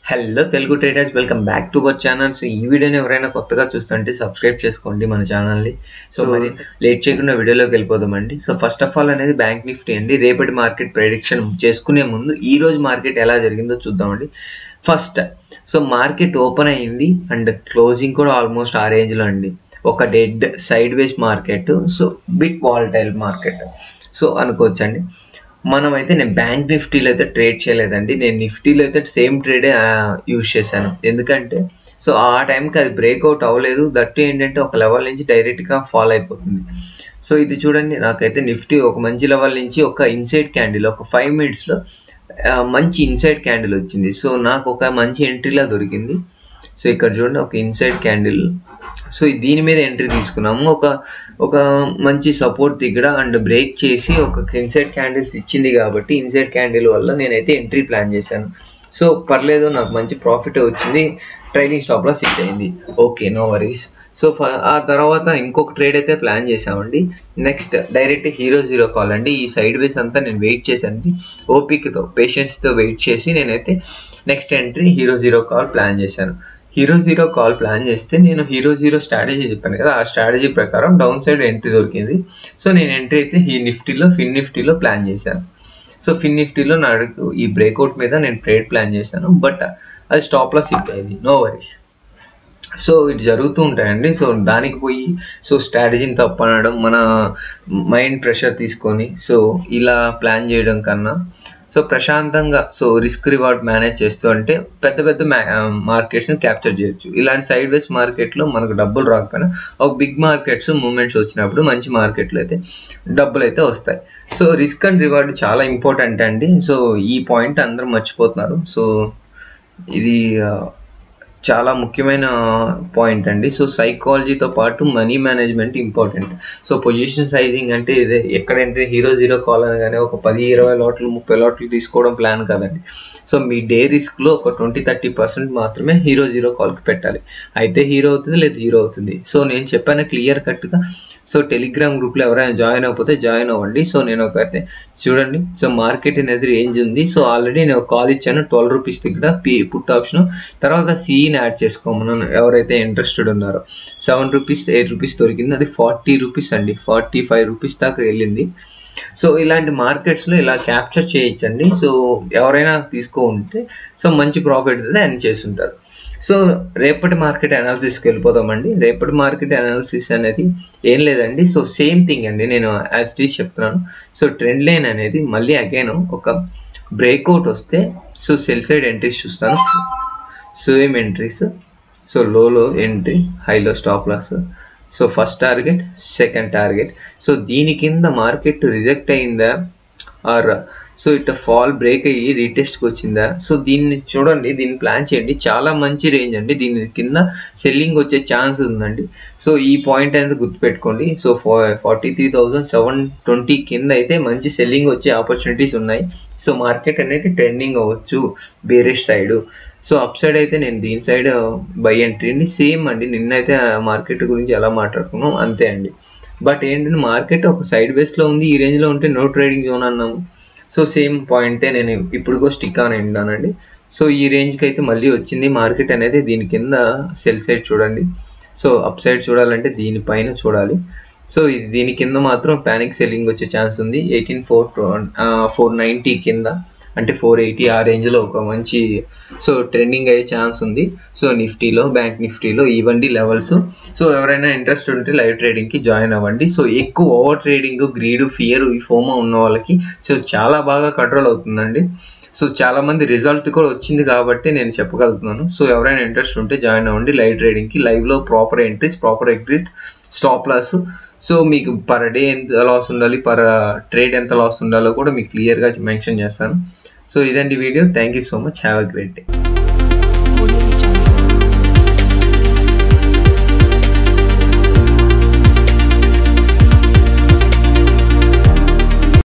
hello Telugu traders welcome back to our channel so ఈ వీడియోని ఎవరైనా కొత్తగా చూస్తుంటే సబ్స్క్రైబ్ చేసుకోండి మన ఛానల్ని సో మరి లేట్ చేయకుండా వీడియోలోకి వెళ్ళిపోదామండి సో ఫస్ట్ ఆఫ్ ఆల్ అనేది బ్యాంక్ నిఫ్టీ అండి రేపటి మార్కెట్ ప్రెడిక్షన్ చేసుకునే ముందు ఈ రోజు మార్కెట్ ఎలా జరిగిందో చూద్దామండి ఫస్ట్ సో మార్కెట్ ఓపెన్ అయ్యింది అండ్ క్లోజింగ్ కూడా ఆల్మోస్ట్ ఆ రేంజ్లో అండి ఒక dead side ways market so bit volatile market so అనుకోవచ్చండి మనమైతే నేను బ్యాంక్ నిఫ్టీలో అయితే ట్రేడ్ చేయలేదండి నేను నిఫ్టీలో అయితే సేమ్ ట్రేడే యూజ్ చేశాను ఎందుకంటే సో ఆ టైంకి అది బ్రేక్అవుట్ అవ్వలేదు దట్టు ఏంటంటే ఒక లెవెల్ నుంచి డైరెక్ట్గా ఫాలో అయిపోతుంది సో ఇది చూడండి నాకైతే నిఫ్టీ ఒక మంచి లెవెల్ నుంచి ఒక ఇన్సైడ్ క్యాండిల్ ఒక ఫైవ్ మినిట్స్లో మంచి ఇన్సైడ్ క్యాండిల్ వచ్చింది సో నాకు ఒక మంచి ఎంట్రీలా దొరికింది సో ఇక్కడ చూడండి ఒక ఇన్సైడ్ క్యాండిల్ సో దీని మీద ఎంట్రీ తీసుకున్నాము ఒక ఒక మంచి సపోర్ట్ దగ్గర అండ్ బ్రేక్ చేసి ఒక ఇన్సైడ్ క్యాండిల్స్ ఇచ్చింది కాబట్టి ఇన్సైడ్ క్యాండిల్ వల్ల నేనైతే ఎంట్రీ ప్లాన్ చేశాను సో పర్లేదు నాకు మంచి ప్రాఫిట్ వచ్చింది ట్రైలింగ్ స్టాప్లో సిట్ అయింది ఓకే నో వరీస్ సో ఆ తర్వాత ఇంకొక ట్రేడ్ అయితే ప్లాన్ చేసామండి next direct hero zero call అండి ఈ సైడ్ వేస్ అంతా నేను వెయిట్ చేశానండి ఓపికతో పేషెన్స్తో వెయిట్ చేసి నేనైతే next entry hero zero call plan చేశాను హీరో జీరో కాల్ ప్లాన్ చేస్తే నేను హీరో జీరో స్ట్రాటజీ చెప్పాను కదా ఆ స్ట్రాటజీ ప్రకారం డౌన్ సైడ్ ఎంట్రీ దొరికింది సో నేను ఎంట్రీ అయితే ఈ నిఫ్టీలో ఫిన్ నిఫ్టీలో ప్లాన్ చేశాను సో ఫిన్ నిఫ్టీలో నాకు ఈ బ్రేక్అవుట్ మీద నేను ట్రేడ్ ప్లాన్ చేశాను బట్ అది స్టాప్లో సిట్ అయింది నో వరీస్ సో ఇటు జరుగుతూ ఉంటాయండి సో దానికి పోయి సో స్ట్రాటజీని తప్పనడం మన మైండ్ ప్రెషర్ తీసుకొని సో ఇలా ప్లాన్ చేయడం కన్నా సో ప్రశాంతంగా సో రిస్క్ రివార్డ్ మేనేజ్ చేస్తూ అంటే పెద్ద పెద్ద మార్కెట్స్ని క్యాప్చర్ చేయొచ్చు ఇలాంటి సైడ్ వేస్ మార్కెట్లో మనకు డబ్బులు రాకపోయినా ఒక బిగ్ మార్కెట్స్ మూమెంట్స్ వచ్చినప్పుడు మంచి మార్కెట్లు అయితే డబ్బులు అయితే వస్తాయి సో రిస్క్ అండ్ రివార్డ్ చాలా ఇంపార్టెంట్ అండి సో ఈ పాయింట్ అందరూ మర్చిపోతున్నారు సో ఇది చాలా ముఖ్యమైన పాయింట్ అండి సో సైకాలజీతో పాటు money management important so position sizing అంటే ఇదే ఎక్కడంటే హీరో జీరో కాల్ అనగానే ఒక పది ఇరవై లోట్లు ముప్పై లోట్లు తీసుకోవడం ప్లాన్ కాదండి సో మీ డే రిస్క్లో ఒక ట్వంటీ థర్టీ పర్సెంట్ మాత్రమే హీరో జీరో కాల్కి పెట్టాలి అయితే హీరో అవుతుంది లేదా జీరో అవుతుంది సో నేను చెప్పాను క్లియర్ కట్గా సో టెలిగ్రామ్ గ్రూప్లో ఎవరైనా జాయిన్ అయిపోతే జాయిన్ అవ్వండి సో నేను ఒక చూడండి సో మార్కెట్ అనేది రేంజ్ ఉంది సో ఆల్రెడీ నేను కాల్ ఇచ్చాను ట్వెల్వ్ రూపీస్ దగ్గర పి పుట్ ఆప్షన్ తర్వాత సిఈని యాడ్ చేసుకోమన్నాను ఎవరైతే ఇంట్రెస్టెడ్ ఉన్నారో సెవెన్ రూపీస్ ఎయిట్ రూపీస్ దొరికింది అది ఫార్టీ రూపీస్ అండి ఫార్టీ ఫైవ్ రూపీస్ దాకా వెళ్ళింది సో ఇలాంటి మార్కెట్స్లో ఇలా క్యాప్చర్ చేయొచ్చండి సో ఎవరైనా తీసుకో ఉంటే సో మంచి ప్రాఫిట్ అయితే ఎర్న్ చేస్తుంటారు సో రేపటి మార్కెట్ అనాలిసిస్కి వెళ్ళిపోదామండి రేపటి మార్కెట్ అనాలిసిస్ అనేది ఏం లేదండి సో సేమ్ థింగ్ అండి నేను యాజ్ టీస్ చెప్తున్నాను సో ట్రెండ్ లైన్ అనేది మళ్ళీ అగైన్ ఒక బ్రేక్అవుట్ వస్తే సో సెల్ సైడ్ ఎంట్రీస్ చూస్తాను సేమ్ ఎంట్రీస్ సో లోలో ఎంట్రీ హైలో stop loss so first target second target so దీని కింద మార్కెట్ రిజెక్ట్ అయిందా ఆర్ సో ఇట్లా ఫాల్ బ్రేక్ అయ్యి రీటెస్ట్కి వచ్చిందా సో దీన్ని చూడండి దీన్ని ప్లాన్ చేయండి చాలా మంచి రేంజ్ అండి దీని కింద సెల్లింగ్ వచ్చే ఛాన్స్ ఉందండి సో ఈ పాయింట్ అనేది గుర్తుపెట్టుకోండి so forty three thousand seven twenty కింద అయితే మంచి సెల్లింగ్ వచ్చే ఆపర్చునిటీస్ ఉన్నాయి సో మార్కెట్ అనేది ట్రెండింగ్ అవ్వచ్చు వేరే సైడ్ సో అప్ సైడ్ అయితే నేను దీని సైడ్ బై ఎంట్రీని సేమ్ అండి నిన్నైతే మార్కెట్ గురించి ఎలా మాట్లాడుకున్నాం అంతే అండి బట్ ఏంటంటే మార్కెట్ ఒక సైడ్ బేస్లో ఉంది ఈ రేంజ్లో ఉంటే నో ట్రేడింగ్ జోన్ అన్నాము సో సేమ్ పాయింటే నేను ఇప్పుడు స్టిక్ అని ఉన్నానండి సో ఈ రేంజ్కి అయితే మళ్ళీ వచ్చింది మార్కెట్ అనేది దీని కింద సెల్ సైడ్ చూడండి సో అప్ సైడ్ చూడాలంటే దీనిపైన చూడాలి సో ఇది దీని కింద మాత్రం ప్యానిక్ సెల్లింగ్ వచ్చే ఛాన్స్ ఉంది ఎయిటీన్ ఫోర్ ఫోర్ నైంటీ కింద అంటే ఫోర్ ఎయిటీ ఆ రేంజ్లో ఒక మంచి సో ట్రెండింగ్ అయ్యే ఛాన్స్ ఉంది సో నిఫ్టీలో బ్యాంక్ నిఫ్టీలో ఇవ్వండి లెవెల్స్ సో ఎవరైనా ఇంట్రెస్ట్ ఉంటే లైవ్ ట్రేడింగ్కి జాయిన్ అవ్వండి సో ఎక్కువ ఓవర్ ట్రేడింగ్ గ్రీడ్ ఫియర్ ఈ ఫోమో ఉన్న వాళ్ళకి సో చాలా బాగా కంట్రోల్ అవుతుందండి సో చాలామంది రిజల్ట్ కూడా వచ్చింది కాబట్టి నేను చెప్పగలుగుతున్నాను సో ఎవరైనా ఇంట్రెస్ట్ ఉంటే జాయిన్ అవ్వండి లైవ్ ట్రేడింగ్కి లైవ్లో proper entries proper exit stop loss so మీకు పర్ డే ఎంత లాస్ ఉండాలి పర్ ట్రేడ్ ఎంత లాస్ ఉండాలో కూడా మీకు క్లియర్గా మెన్షన్ చేస్తాను సో ఇదండి video thank you so much have a great day